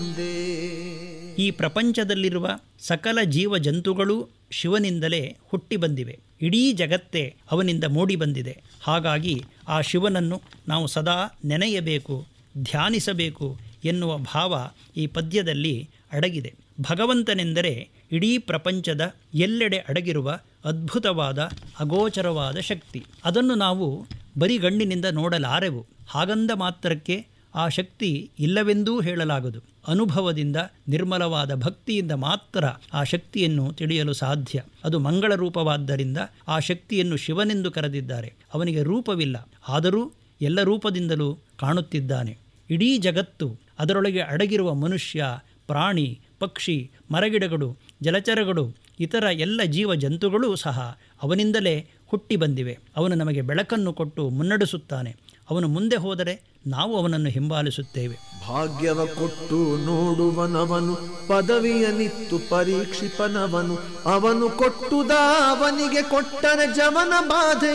ಈ ಪ್ರಪಂಚದಲ್ಲಿರುವ ಸಕಲ ಜೀವ ಜಂತುಗಳೂ ಶಿವನಿಂದಲೇ ಹುಟ್ಟಿ ಬಂದಿವೆ ಇಡೀ ಜಗತ್ತೇ ಅವನಿಂದ ಮೂಡಿ ಬಂದಿದೆ ಹಾಗಾಗಿ ಆ ಶಿವನನ್ನು ನಾವು ಸದಾ ನೆನೆಯಬೇಕು ಧ್ಯಾನಿಸಬೇಕು ಎನ್ನುವ ಭಾವ ಈ ಪದ್ಯದಲ್ಲಿ ಅಡಗಿದೆ ಭಗವಂತನೆಂದರೆ ಇಡೀ ಪ್ರಪಂಚದ ಎಲ್ಲೆಡೆ ಅಡಗಿರುವ ಅದ್ಭುತವಾದ ಅಗೋಚರವಾದ ಶಕ್ತಿ ಅದನ್ನು ನಾವು ಬರಿಗಣ್ಣಿನಿಂದ ನೋಡಲಾರೆವು ಹಾಗಂದ ಮಾತ್ರಕ್ಕೆ ಆ ಶಕ್ತಿ ಇಲ್ಲವೆಂದೂ ಹೇಳಲಾಗದು ಅನುಭವದಿಂದ ನಿರ್ಮಲವಾದ ಭಕ್ತಿಯಿಂದ ಮಾತ್ರ ಆ ಶಕ್ತಿಯನ್ನು ತಿಳಿಯಲು ಸಾಧ್ಯ ಅದು ಮಂಗಳ ರೂಪವಾದ್ದರಿಂದ ಆ ಶಕ್ತಿಯನ್ನು ಶಿವನೆಂದು ಕರೆದಿದ್ದಾರೆ ಅವನಿಗೆ ರೂಪವಿಲ್ಲ ಆದರೂ ಎಲ್ಲ ರೂಪದಿಂದಲೂ ಕಾಣುತ್ತಿದ್ದಾನೆ ಇಡೀ ಜಗತ್ತು ಅದರೊಳಗೆ ಅಡಗಿರುವ ಮನುಷ್ಯ ಪ್ರಾಣಿ ಪಕ್ಷಿ ಮರಗಿಡಗಳು ಜಲಚರಗಳು ಇತರ ಎಲ್ಲ ಜೀವ ಜಂತುಗಳೂ ಸಹ ಅವನಿಂದಲೇ ಹುಟ್ಟಿ ಬಂದಿವೆ ಅವನು ನಮಗೆ ಬೆಳಕನ್ನು ಕೊಟ್ಟು ಮುನ್ನಡೆಸುತ್ತಾನೆ ಅವನು ಮುಂದೆ ಹೋದರೆ ನಾವು ಅವನನ್ನು ಹಿಂಬಾಲಿಸುತ್ತೇವೆ ಭಾಗ್ಯವ ಕೊಟ್ಟು ನೋಡುವನವನು ಪದವಿಯ ನಿತ್ತು ಪರೀಕ್ಷಿಪನವನು ಅವನು ಕೊಟ್ಟುದ ಅವನಿಗೆ ಕೊಟ್ಟರೆ ಜವನ ಬಾಧೆ